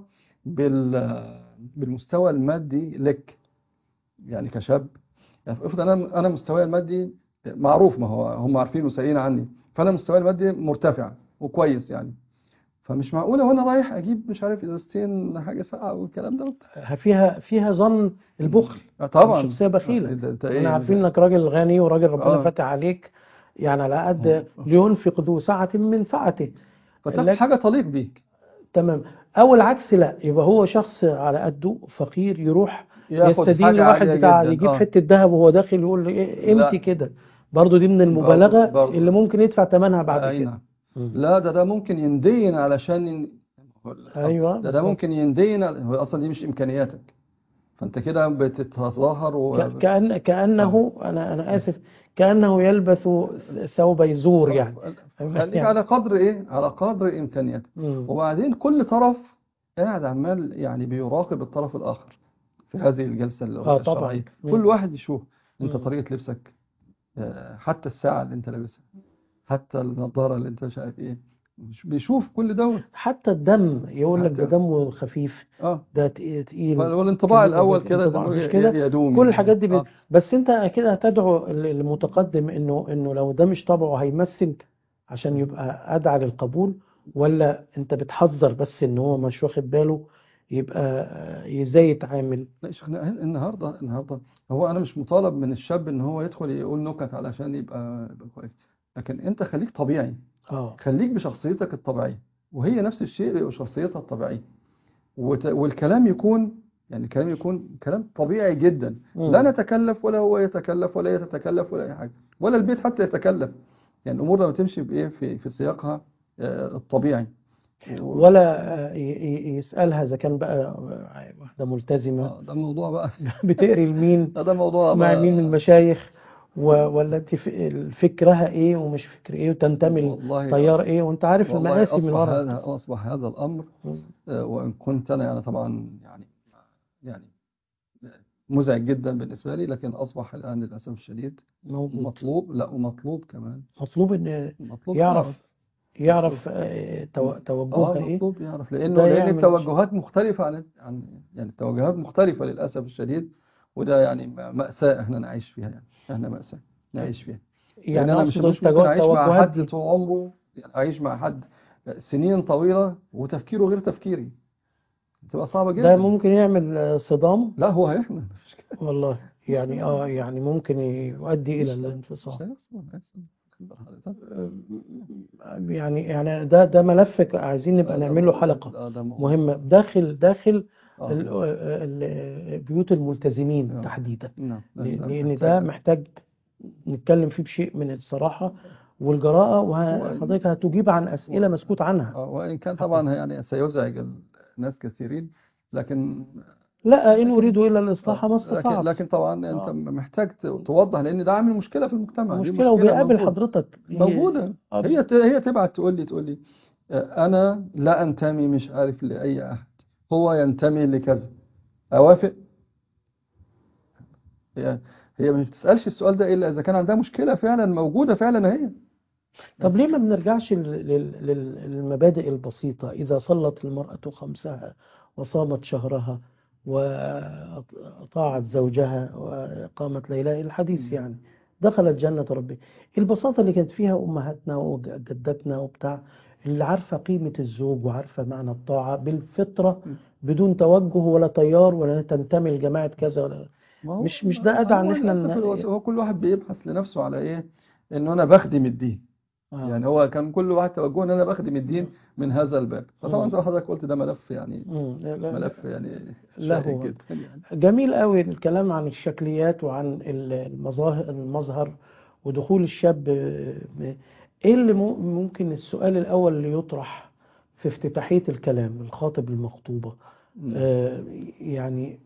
بال بالمستوى المادي لك يعني كشاب يعني افرض انا انا مستواي المادي معروف ما هو هم عارفين وسائلين عني فانا مستواي المادي مرتفع وكويس يعني فمش معقوله وانا رايح اجيب مش عارف ازازتين حاجه ساقعه والكلام ده فيها فيها ظن البخل آه، طبعا الشخصيه بخيله آه، ده- ده احنا ايه عارفين انك راجل غني وراجل ربنا آه. فاتح عليك يعني على قد آه. لينفق ذو سعة من سعته فتاخد لك- حاجه تليق بيك تمام او العكس لا يبقى هو شخص على قده فقير يروح ياخد يستدين حاجه لواحد عاليه بتاع جدا يجيب آه. حته ذهب وهو داخل يقول له إيه قيمتي لا. كده برضه دي من المبالغه برضه- اللي ممكن يدفع ثمنها بعد اي كده نعم مم. لا ده ده ممكن يندين علشان ين... ايوه ده ده بالظبط. ممكن يندين على- هو اصلا دي مش امكانياتك فانت كده بتتظاهر و... ك- كأن كأنه أنا أنا آسف كأنه يلبس ثوب يزور يعني خليك يعني. على قدر ايه على قدر امكانياتك مم. وبعدين كل طرف قاعد عمال يعني بيراقب الطرف الاخر في هذه الجلسه آه، طبعاً. الشرعيه مم. كل واحد يشوف انت مم. طريقه لبسك آه، حتى الساعه اللي انت لابسها حتى النضاره اللي انت مش عارف ايه بيشوف كل دوت حتى الدم يقول لك ده حتى- دمه خفيف اه ده تقيل تقيل والانطباع كان الاول يبقى كده زي انطباع ما مش بيقولوا كده؟ يدوم كل يعني. الحاجات دي بت... آه. بس انت كده هتدعو المتقدم انه انه لو ده مش طبعه هيمثل عشان يبقى ادعى للقبول ولا انت بتحذر بس ان هو مش واخد باله يبقى آه، ازاي يتعامل لا يا شيخنا النهارده النهارده هو انا مش مطالب من الشاب ان هو يدخل يقول نكت علشان يبقى يبقى كويس لكن انت خليك طبيعي اه خليك بشخصيتك الطبيعيه وهي نفس الشيء بشخصيتها الطبيعيه وت... والكلام يكون يعني الكلام يكون كلام طبيعي جدا مم. لا نتكلف ولا هو يتكلف ولا هي تتكلف ولا اي حاجه ولا البيت حتى يتكلف يعني الامور لما تمشي بايه في في سياقها آه، الطبيعي و- ولا آه، ي- ي- يسألها اذا كان بقى آه، واحده ملتزمه آه، ده الموضوع بقى بتقري لمين ده الموضوع تسمعي بقى مين من المشايخ و- ولا انت ف- فكرها ايه ومش فكر ايه وتنتمي والله لتيار ايه وانت عارف والله المآسي من أصبح ورا هذا أصبح هذا الأمر مم. آه، وإن كنت أنا يعني طبعا يعني يعني مزعج جدا بالنسبة لي لكن أصبح الآن للأسف الشديد موجود مطلوب لا ومطلوب كمان مطلوب ان مطلوب يعرف خلاص. يعرف آه، تو- اه توجهها ايه مطلوب يعرف لانه ده لان يعمل التوجهات مختلفه عن عن يعني التوجهات مختلفه للاسف الشديد وده يعني مأساة احنا نعيش فيها يعني احنا مأساة نعيش فيها لان يعني انا مش اقصد مش ممكن التو- اعيش مع التوجهات حد دي طول عمره يعني اعيش مع حد سنين طويله وتفكيره غير تفكيري تبقى صعبه ده جدا ممكن يعمل آه، صدام لا هو هيحمل مفيش كده والله يعني اه يعني ممكن يؤدي الى مش مش الانفصام هيحصل هيحصل خد بال حضرتك يعني يعني ده ده ملف ك- عايزين نبقى لا لا نعمل له ده حلقة ده ده موضوع مهمة داخل داخل اه ال- ال- بيوت الملتزمين اه تحديدا نعم ده ل- ده لأن ده محتاج محتاج نتكلم فيه بشيء من الصراحة والجراءة وإن وحضرتك هتجيب عن و- أسئلة مسكوت عنها آه، وإن كان حقيقة طبعا يعني سيزعج الناس كثيرين لكن لا إن لكن أريد إلا الإصلاح آه ما لكن استطعت لكن طبعا أنت آه. محتاج ت- توضح لأن ده عامل مشكلة في المجتمع دي مشكلة مشكلة وبيقابل موجودة حضرتك ي- موجودة آه، هي ت- هي تبعت تقول لي تقول لي آه، أنا لا أنتمي مش عارف لأي أحد هو ينتمي لكذا أوافق هي هي ما بتسألش السؤال ده إلا إذا كان عندها مشكلة فعلا موجودة فعلا هي طب ليه ما بنرجعش لل- لل- لل- للمبادئ البسيطة إذا صلت المرأة خمسها وصامت شهرها وأطاعت زوجها وقامت ليلها الحديث يعني دخلت جنة ربي البساطة اللي كانت فيها أمهاتنا وجداتنا وبتاع اللي عارفة قيمة الزوج وعارفة معنى الطاعة بالفطرة بدون توجه ولا تيار ولا تنتمي لجماعة كذا ولا ما هو مش مش ده أدعى إن هو إحنا للأسف ن- الوس- هو كل واحد بيبحث لنفسه على إيه إنه أنا بخدم الدين آه. يعني هو كان كل واحد توجهه إن أنا بخدم الدين من هذا الباب فطبعا مم. زي ما حضرتك قلت ده ملف يعني مم. لا- لا- ملف يعني له شائك وقت. جدا يعني جميل قوي الكلام عن الشكليات وعن المظاهر المظهر ودخول الشاب ب- ايه اللي مو- ممكن السؤال الاول اللي يطرح في افتتاحية الكلام الخاطب المخطوبة نعم. آه، يعني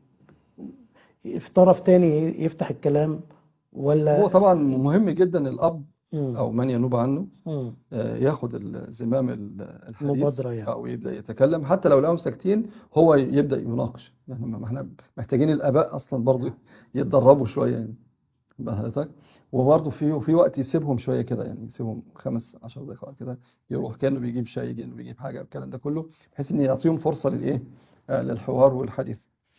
في طرف تاني يفتح الكلام هو ولا طبعا مهم جدا الأب مم. أو من ينوب عنه مم. آه، ياخد ال- زمام ال- الحديث مبادرة يعني أو يبدأ يتكلم حتى لو لقاهم ساكتين هو يبدأ يناقش يعني ما احنا محتاجين الآباء أصلا برضو يتدربوا شوية يعني بقى حضرتك وبرضه في في وقت يسيبهم شوية كده يعني يسيبهم خمس عشر دقائق كده يروح كأنه بيجيب شاي كأنه بيجيب حاجة الكلام ده كله بحيث إن يعطيهم فرصة للإيه آه، للحوار والحديث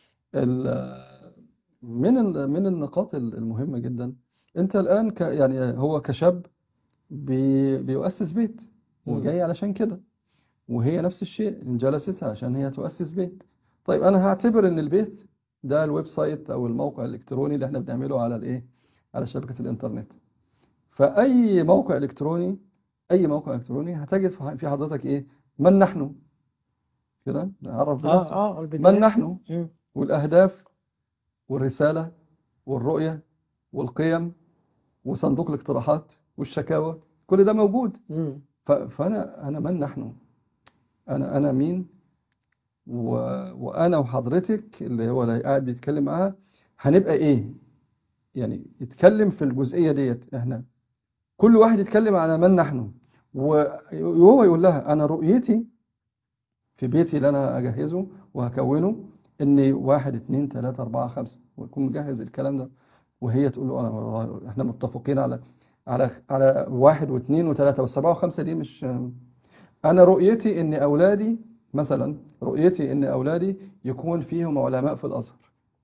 ال- من ال- من النقاط المهمة جدا أنت الآن ك يعني هو كشاب بي بيؤسس بيت مم. وجاي علشان كده وهي نفس الشيء إن جلست عشان هي تؤسس بيت طيب أنا هعتبر إن البيت ده الويب سايت أو الموقع الإلكتروني اللي إحنا بنعمله على الإيه على شبكة الإنترنت فأي موقع إلكتروني أي موقع إلكتروني هتجد في في حضرتك إيه من نحن كده نعرف اه بنفسه اه من البداية نحن مم. والأهداف والرسالة والرؤية والقيم وصندوق الاقتراحات والشكاوى كل ده موجود مم. ف- فأنا أنا من نحن أنا أنا مين و... وأنا وحضرتك اللي هو اللي قاعد بيتكلم معاها هنبقى إيه يعني يتكلم في الجزئية ديت إحنا كل واحد يتكلم على من نحن و- وهو يقول لها أنا رؤيتي في بيتي اللي أنا أجهزه وهكونه إني واحد اتنين تلاتة أربعة خمسة ويكون مجهز الكلام ده وهي تقول له أنا والله إحنا متفقين على على على واحد واثنين وثلاثة والسبعة وخمسة دي مش أنا رؤيتي إن أولادي مثلا رؤيتي إن أولادي يكون فيهم علماء في الأزهر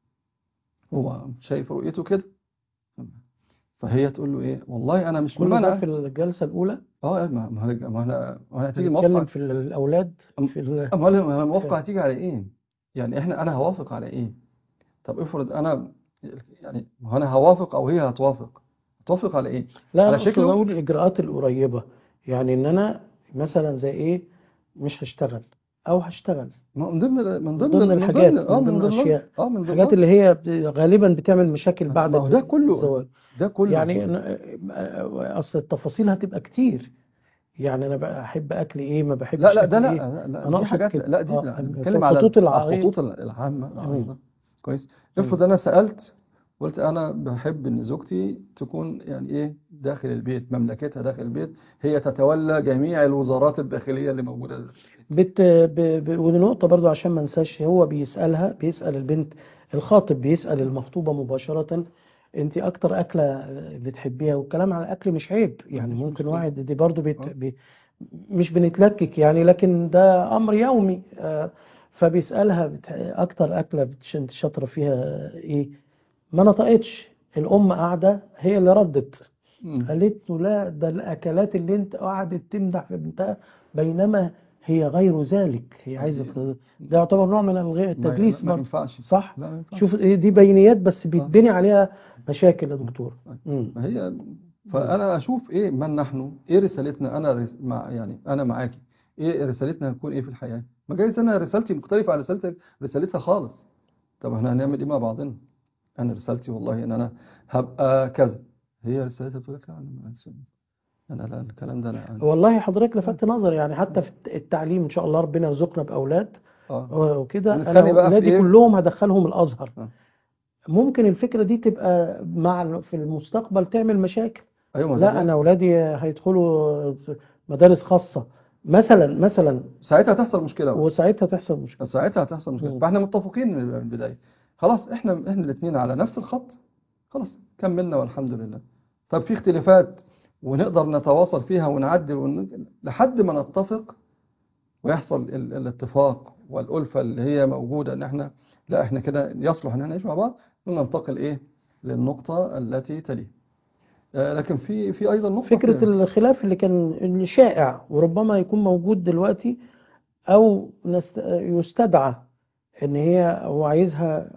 هو شايف رؤيته كده فهي تقول له إيه والله أنا مش كل ده ممانعة في الجلسة الأولى اه ما ما هن- ما احنا ما هي هتيجي هنتكلم موافقة في الأولاد في ال... امال ما هي الموافقة هتيجي على ايه يعني احنا انا هوافق على ايه طب افرض انا يعني ما هو انا هوافق او هي هتوافق هتوافق على ايه لا على أنا أقصد شكله أقول الإجراءات القريبة يعني إن أنا مثلا زي إيه مش هشتغل أو هشتغل ما هو من ضمن ال- من من ضمن ضمن ال- من الحاجات ضمن اه من من ضمن ضمن الأشياء اه من الحاجات ضمن اللي هي ب- غالبا بتعمل مشاكل بعد ما هو ده كله الزواج ده كله يعني أنا- أصل التفاصيل هتبقى كتير يعني أنا بقى أحب أكل إيه ما لا بحبش لا ده أكل لا إيه لا, لا أنا دي أقصد حاجات كده لا دي أه لا بنتكلم على الخطوط ال- العريض الخطوط العامة مم. العريضة كويس مم. افرض انا سألت قلت انا بحب ان زوجتي تكون يعني ايه داخل البيت مملكتها داخل البيت هي تتولى جميع الوزارات الداخلية اللي موجودة بت ب... ب... ودي نقطة برضو عشان ما انساش هو بيسألها بيسأل البنت الخاطب بيسأل المخطوبة مباشرة انت اكتر اكلة بتحبيها والكلام على الاكل مش عيب يعني مفيش ممكن مشكلة واحد دي برضو بيت... اه بي... مش بنتلكك يعني لكن ده أمر يومي آه، فبيسألها بت- أكتر أكلة بتش- أنت شاطرة فيها إيه ما نطقتش الأم قاعدة هي اللي ردت مم. قالت له لا ده الأكلات اللي أنت قاعدة تمدح في بنتها بينما هي غير ذلك هي عايزة ت- ده يعتبر نوع من الغ- ما- التدليس ما برضه ينفعش صح لا ما ينفعش شوف إيه دي بينيات بس بيتبني عليها مشاكل يا دكتور مم. ما هي فانا اشوف ايه من نحن ايه رسالتنا انا رس... مع يعني انا معاكي ايه رسالتنا هتكون ايه في الحياه ما جايز انا رسالتي مختلفه عن رسالتك رسالتها خالص طب احنا هنعمل ايه مع بعضنا انا رسالتي والله ان انا هبقى كذا هي رسالتها بتقول لك لا انا ما- انا لا الكلام ده انا والله حضرتك لفت نظري يعني حتى في التعليم ان شاء الله ربنا يرزقنا باولاد اه وكده ونتخانق انا بقى في اولادي إيه؟ كلهم هدخلهم الازهر آه. ممكن الفكره دي تبقى مع في المستقبل تعمل مشاكل ايوه ما ده لا بيحصل. انا اولادي هيدخلوا مدارس خاصه مثلا مثلا ساعتها هتحصل مشكله بقى. وساعتها تحصل مشكله ساعتها هتحصل مشكله مم. فاحنا متفقين من البدايه خلاص احنا احنا الاثنين على نفس الخط خلاص كملنا والحمد لله طب في اختلافات ونقدر نتواصل فيها ونعدل ون... لحد ما نتفق ويحصل ال... الاتفاق والألفة اللي هي موجودة ان احنا لا احنا كده يصلح ان احنا نعيش مع بعض وننتقل ايه للنقطة التي تليه آه، لكن في في ايضا نقطة فكره في- الخلاف اللي كان اللي شائع وربما يكون موجود دلوقتي او نست... يستدعى ان هي هو عايزها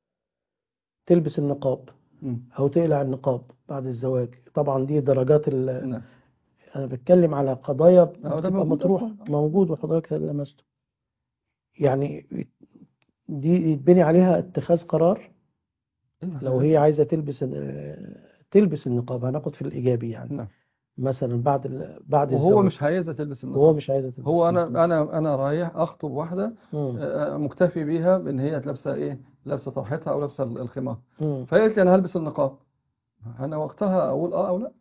تلبس النقاب مم. او تقلع النقاب بعد الزواج طبعا دي درجات ال... نعم. انا بتكلم على قضايا ده بتبقى موجود مطروحه أصلاً. موجود وحضرتك لمسته يعني دي يتبني عليها اتخاذ قرار أيوة، لو هي عايزه تلبس ال- تلبس النقاب هناخد في الايجابي يعني نعم. مثلا بعد ال... بعد وهو الزواج مش عايزة تلبس النقاب وهو مش عايزه تلبس هو انا النقاب. انا انا رايح اخطب واحده مم. آه، مكتفي بيها بان هي لابسه ايه لابسه طرحتها او لابسه الخمار مم. فهي قالت لي انا هلبس النقاب انا وقتها اقول اه او لا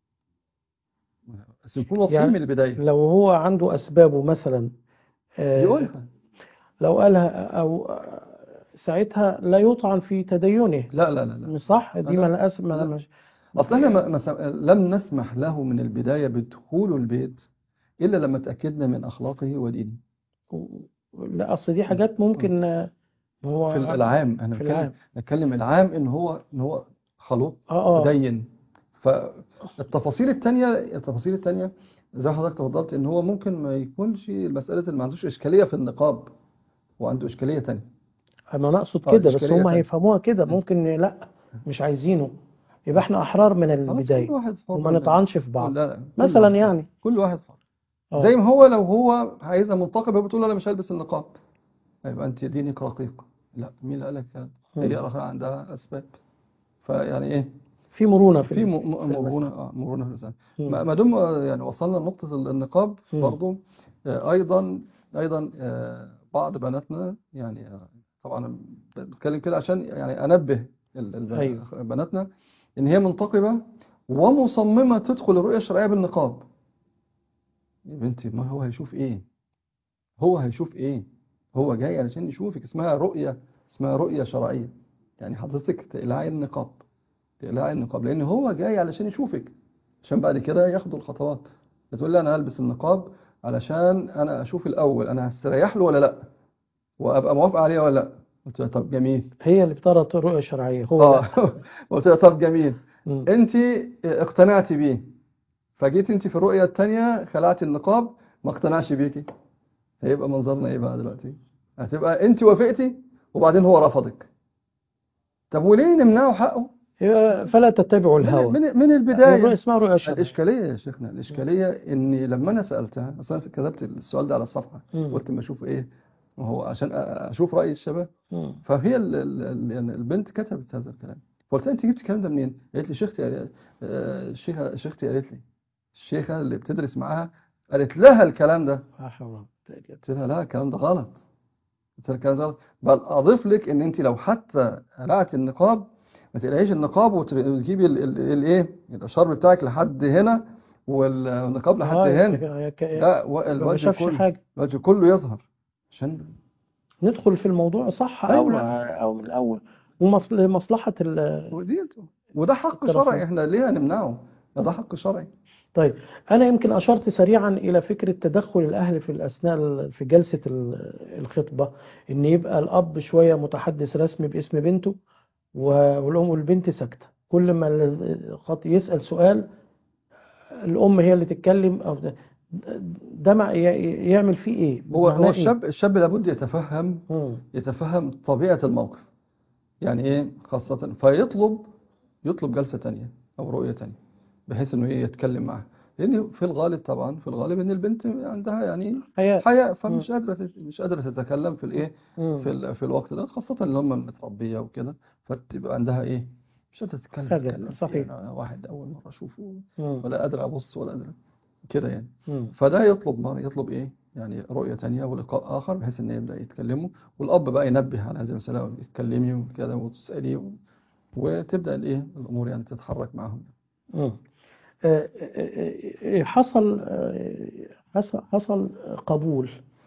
بس نكون واضحين يعني من البدايه لو هو عنده اسبابه مثلا آه، يقولها لو قالها او ساعتها لا يطعن في تدينه لا لا لا لا مش صح دي لا. ما للاسف ما لا. مش اصل احنا ما ما س- لم نسمح له من البدايه بدخوله البيت الا لما تاكدنا من اخلاقه ودينه لا اصل دي حاجات ممكن آه، هو في العام انا في بتكلم العام نتكلم العام ان هو ان هو خلوق اه اه مدين فالتفاصيل التانية التفاصيل التانية زي ما حضرتك تفضلت ان هو ممكن ما يكونش مسألة اللي ما عندوش اشكالية في النقاب وعنده اشكالية تانية انا أنا اقصد آه، كده بس إشكالية هم تانية. هيفهموها كده ممكن لا مش عايزينه يبقى احنا احرار من خلاص البداية كل واحد حر وما من- نطعنش في بعض لا لا كل مثلا واحد حر. يعني كل واحد حر اه زي ما هو لو هو عايزها منتقبة بتقول له انا مش هلبس النقاب يبقى انت دينك رقيق لا مين اللي قال لك كده هي مم. عندها اسباب فيعني ايه في مرونة في في ال- م- في م- المسألة. مرونة اه مرونة في الإنسان مم. ما ما دام يعني وصلنا لنقطة النقاب مم. برضو آه، أيضا أيضا آه، بعض بناتنا يعني آه، طبعا أنا بتكلم كده عشان يعني أنبه ال- البن- أيوه. بناتنا إن هي منتقبة ومصممة تدخل الرؤية الشرعية بالنقاب يا بنتي ما هو هيشوف إيه هو هيشوف إيه هو جاي علشان يشوفك اسمها رؤية اسمها رؤية شرعية يعني حضرتك تقلعي النقاب تقلعي النقاب لان هو جاي علشان يشوفك عشان بعد كده ياخدوا الخطوات بتقول لي انا هلبس النقاب علشان انا اشوف الاول انا هستريح له ولا لا وابقى موافق عليه ولا لا قلت لها طب جميل هي اللي بترى رؤية شرعية هو اه لا. قلت لها طب جميل مم. انت اقتنعتي بيه فجيت انت في الرؤية التانية خلعتي النقاب ما اقتنعش بيكي هيبقى منظرنا ايه بقى دلوقتي هتبقى انت وافقتي وبعدين هو رفضك طب وليه نمنعه حقه يبقى فلا تتبعوا من الهوى من من البداية الرؤية اسمها رؤية شرعية الإشكالية يا شيخنا الإشكالية إن لما أنا سألتها أصلا كتبت السؤال ده على الصفحة مم. قلت ما أشوف إيه وهو عشان أ- أشوف رأي الشباب مم. فهي ال- ال- ال- يعني البنت كتبت هذا الكلام فقلت لها أنت جبت الكلام ده منين؟ قالت لي شيختي قال- آه، الشيخة شيختي قالت لي الشيخة اللي بتدرس معاها قالت لها الكلام ده لا حول ولا قوة إلا بالله. قلت لها لا الكلام ده غلط قلت لها الكلام ده غلط بل أضيف لك إن أنت لو حتى قلعت النقاب ما تقلعيش النقاب وت- وتجيبي ال- ال- الايه الشرب بتاعك لحد هنا والنقاب لحد آه، هنا ك- ك- لا و- ما الوجه شافش كله حاجة الوجه كله يظهر عشان ندخل في الموضوع صح أو أيوة. أو من الأول ومصلحة ال ودي وده حق الطرفين. شرعي احنا ليه هنمنعه ده حق شرعي طيب أنا يمكن أشرت سريعا إلى فكرة تدخل الأهل في الأثناء في جلسة ال- الخطبة إن يبقى الأب شوية متحدث رسمي باسم بنته و- والأم والبنت ساكتة كل ما الخط يسأل سؤال الأم هي اللي تتكلم أو ده, ده مع ي- يعمل فيه إيه؟ هو معناه هو إيه؟ الشاب الشاب لابد يتفهم مم. يتفهم طبيعة الموقف يعني ايه خاصة فيطلب يطلب جلسة تانية او رؤية تانية بحيث انه ايه يتكلم معها لان في الغالب طبعا في الغالب ان البنت عندها يعني حياة حياء فمش قادرة تت- مش قادرة تتكلم في الايه مم. في ال- في الوقت ده خاصة اللي هم متربية وكده فتبقى عندها ايه مش قادرة تتكلم خجل، تتكلم صحيح. يعني واحد اول مرة اشوفه مم. ولا قادر ابص ولا قادر كده يعني مم. فده يطلب مرة يطلب ايه يعني رؤية تانية ولقاء آخر بحيث ان يبدأ يتكلموا والأب بقى ينبه على هذه المسألة ويتكلمي وكده وتسألي و- وتبدأ الايه الأمور يعني تتحرك معهم مم. آه، آه، آه، حصل آه، حصل حصل قبول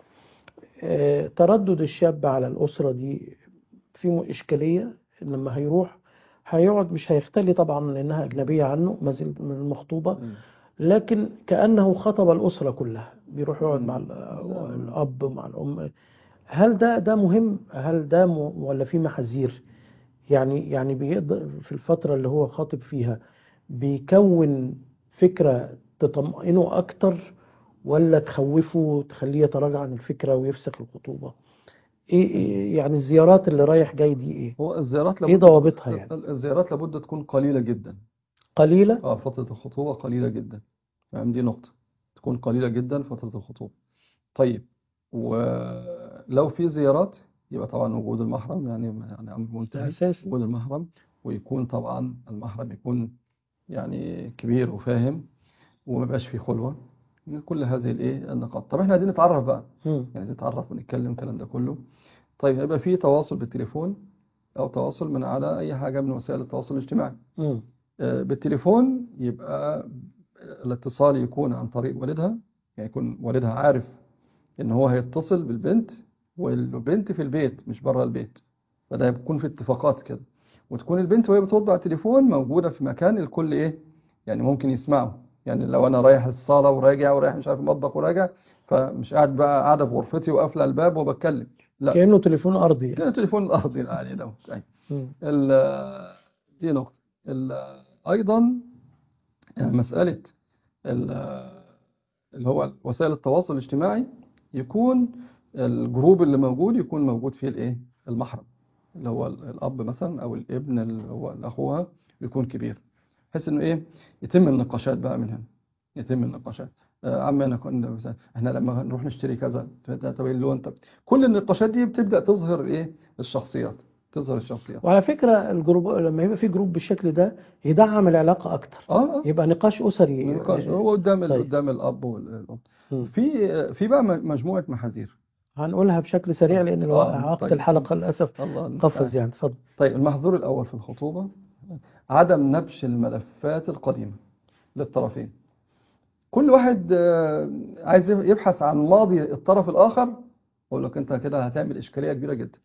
آه، تردد الشاب على الأسرة دي في إشكالية لما هيروح هيقعد مش هيختلي طبعا لأنها أجنبية عنه ما زال من المخطوبة لكن كأنه خطب الأسرة كلها بيروح يقعد مع ال- لا. الأب مع الأم هل ده ده مهم هل ده م- ولا في محاذير يعني يعني بيقدر في الفترة اللي هو خاطب فيها بيكون فكرة تطمئنه أكتر ولا تخوفه وتخليه يتراجع عن الفكرة ويفسخ الخطوبة إيه إيه يعني الزيارات اللي رايح جاي دي إيه هو الزيارات إيه لابد ضوابطها يعني الزيارات لابد تكون قليلة جدا قليلة اه فترة الخطوبة قليلة جدا فاهم دي نقطة تكون قليلة جدا فترة الخطوبة طيب ولو في زيارات يبقى طبعا وجود المحرم يعني يعني أمر منتهي أساسي وجود المحرم ويكون طبعا المحرم يكون يعني كبير وفاهم وما يبقاش فيه خلوة كل هذه الايه النقاط طب احنا عايزين نتعرف بقى مم. يعني عايزين نتعرف ونتكلم الكلام ده كله طيب هيبقى فيه تواصل بالتليفون او تواصل من على اي حاجة من وسائل التواصل الاجتماعي مم. آه، بالتليفون يبقى الاتصال يكون عن طريق والدها يعني يكون والدها عارف ان هو هيتصل بالبنت والبنت في البيت مش بره البيت فده بيكون في اتفاقات كده وتكون البنت وهي بترد على التليفون موجودة في مكان الكل ايه يعني ممكن يسمعوا يعني لو انا رايح الصالة وراجع ورايح مش عارف المطبخ وراجع فمش قاعد بقى قاعدة في غرفتي وقافلة الباب وبتكلم لا كأنه تليفون أرضي يعني. كده التليفون الارضي العالي ده أيوة. مم. ال- دي نقطة ال- أيضا يعني مسألة ال- اللي هو وسائل التواصل الاجتماعي يكون الجروب اللي موجود يكون موجود فيه الايه المحرم اللي هو ال- الأب مثلا أو الابن اللي هو أخوها يكون كبير بحيث إنه إيه يتم النقاشات بقى من هنا يتم النقاشات آه، عم أنا كنا مثلا إحنا لما نروح نشتري كذا طب اللي هو أنت كل النقاشات دي بتبدأ تظهر إيه الشخصيات تظهر الشخصيات وعلى فكرة الجروب لما يبقى في جروب بالشكل ده يدعم العلاقة أكتر اه اه يبقى نقاش أسري نقاش هو قدام ال- طيب. قدام الاب والام مم. في في بقى م- مجموعه محاذير هنقولها بشكل سريع لأن الو- آه، وقت طيب. الحلقة للأسف الله قفز المستعان. يعني اتفضل طيب المحظور الاول في الخطوبه عدم نبش الملفات القديمه للطرفين كل واحد آه، عايز يبحث عن ماضي الطرف الاخر اقول لك انت كده هتعمل اشكاليه كبيره جدا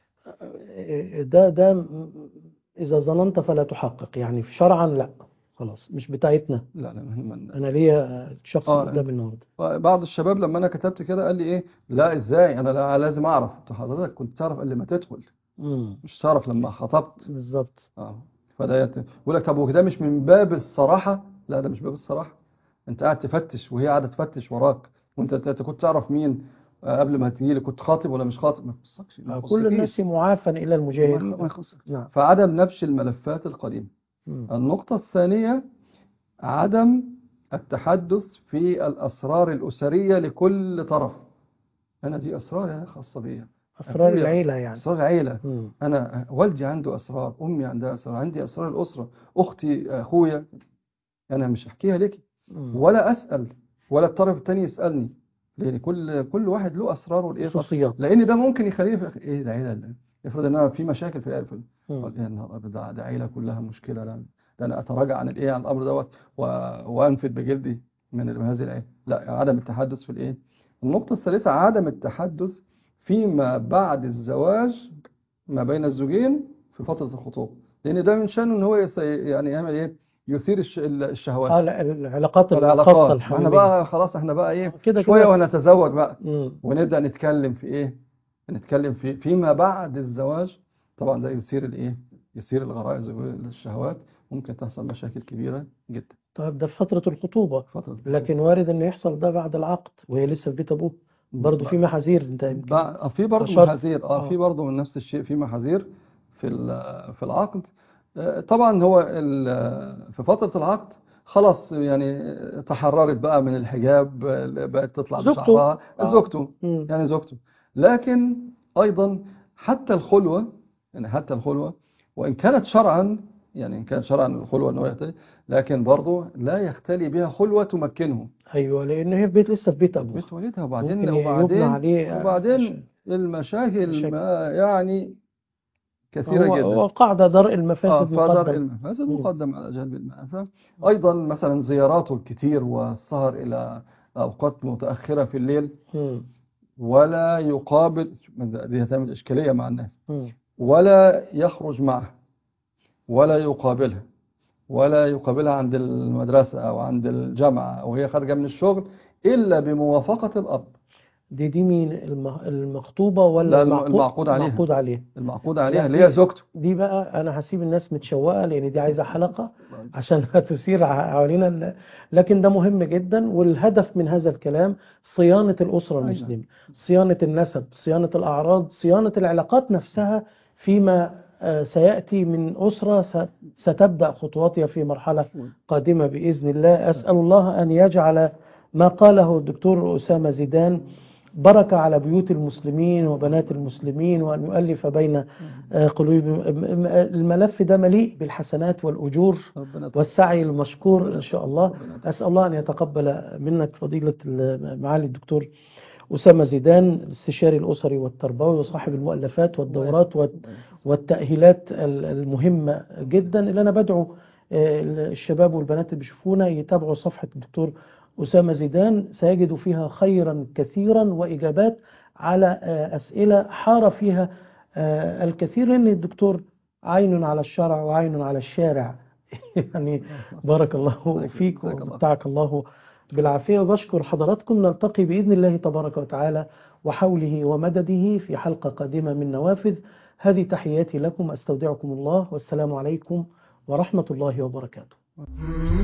ده ده م- إذا ظننت فلا تحقق يعني في شرعا لا خلاص مش بتاعتنا لا لا من من أنا ليا شخص آه، قدام أنت- النهارده بعض الشباب لما انا كتبت كده قال لي ايه لا ازاي انا لا لازم اعرف قلت له حضرتك كنت تعرف قبل ما تدخل مم. مش تعرف لما خطبت بالظبط اه فده يت... بيقول لك طب وده مش من باب الصراحة لا ده مش باب الصراحة انت قاعد تفتش وهي قاعدة تفتش وراك وانت انت أنت كنت تعرف مين آه، قبل ما تجي لي كنت خاطب ولا مش خاطب ما يخصكش ما كل يخصكيش. الناس معافى إلى ما المجاهرين ما يخصك نعم فعدم نبش الملفات القديمة مم. النقطة الثانية عدم التحدث في الأسرار الأسرية لكل طرف أنا دي أسرار يعني خاصة بيا أسرار أبويا العيلة يعني أسرار العيلة مم. أنا والدي عنده أسرار أمي عندها أسرار عندي أسرار الأسرة أختي أخويا أنا مش أحكيها لك مم. ولا أسأل ولا الطرف التاني يسألني لأن كل كل واحد له أسراره والإيه خصوصيات لأن ده ممكن يخليني في الآخر إيه العيلة اللي افرض إن أنا في مشاكل في العيلة مم. قال يا نهار أبيض ده ده عيلة كلها مشكلة لا ده أنا أتراجع عن الإيه عن الأمر دوت و- وأنفد بجلدي من ال- هذه العيلة لا عدم التحدث في الإيه النقطة الثالثة عدم التحدث فيما بعد الزواج ما بين الزوجين في فترة الخطوبة لأن ده من شأنه إن هو يس- يعني يعمل إيه يثير الش- الشهوات اه لا، العلاقات الخاصة العلاقات احنا الحميمية بقى خلاص احنا بقى ايه كده شوية كده وهنتزوج بقى مم. ونبدأ نتكلم في ايه نتكلم في فيما بعد الزواج طبعا ده يثير الايه يثير الغرائز والشهوات ممكن تحصل مشاكل كبيرة جدا طيب ده في فترة الخطوبة فترة لكن وارد انه يحصل ده بعد العقد وهي لسه في بيت ابوه برضه في محاذير انت يمكن بقى في برضه شرط. محاذير اه آه. في برضه من نفس الشيء في محاذير في ال- في العقد آه، طبعا هو ال- في فترة العقد خلاص يعني تحررت بقى من الحجاب آه، بقت تطلع زوجته. بشعرها آه. زوجته مم. يعني زوجته لكن أيضا حتى الخلوة يعني حتى الخلوة وإن كانت شرعا يعني إن كان شرعا الخلوة أنه يختلي لكن برضه لا يختلي بها خلوة تمكنه ايوه لان هي في بيت لسه في بيت ابوه بيت والدها وبعدين ممكن يبنى وبعدين عليه وبعدين المشاكل مشاكل. ما يعني كثيرة هو جدا هو قاعدة درء اه المفاسد فدرء مقدم المفاسد مم. مقدم على جلب المنافع أيضا مثلا زياراته الكتير والسهر إلى أوقات متأخرة في الليل مم. ولا يقابل دي هتعمل إشكالية مع الناس مم. ولا يخرج معها ولا يقابلها ولا يقابلها عند المدرسة أو عند الجامعة أو هي خارجة من الشغل إلا بموافقة الأب دي دي مين الم- المخطوبة ولا لا، الم- المعقود المعقود عليها. المعقود عليه المعقود عليها لا، اللي هي دي- زوجته دي بقى انا هسيب الناس متشوقة لان دي عايزة حلقة عشان هتثير حوالينا ال- لكن ده مهم جدا والهدف من هذا الكلام صيانة الأسرة أيوة. المسلمة صيانة النسب صيانة الأعراض صيانة العلاقات نفسها فيما آه، سيأتي من أسرة س- ستبدأ خطواتها في مرحلة قادمة بإذن الله أسأل الله أن يجعل ما قاله الدكتور أسامة زيدان بركة على بيوت المسلمين وبنات المسلمين وأن يؤلف بين آه، قلوبهم الملف ده مليء بالحسنات والأجور ربنا والسعي المشكور إن شاء الله ربنا يتقبل. أسأل الله أن يتقبل منك فضيلة ال- معالي الدكتور أسامة زيدان الاستشاري الأسري والتربوي وصاحب المؤلفات والدورات والت- والتأهيلات ال- المهمة جدا اللي أنا بدعو آه، الشباب والبنات اللي بيشوفونا يتابعوا صفحة الدكتور أسامة زيدان سيجدوا فيها خيرا كثيرا وإجابات على آه، أسئلة حار فيها آه، الكثير لأن الدكتور عين على الشرع وعين على الشارع يعني بارك الله الله فيك جزاك الله. ومتعك الله بالعافية وبشكر حضراتكم نلتقي بإذن الله تبارك وتعالى وحوله ومدده في حلقة قادمة من نوافذ هذه تحياتي لكم أستودعكم الله والسلام عليكم ورحمة الله وبركاته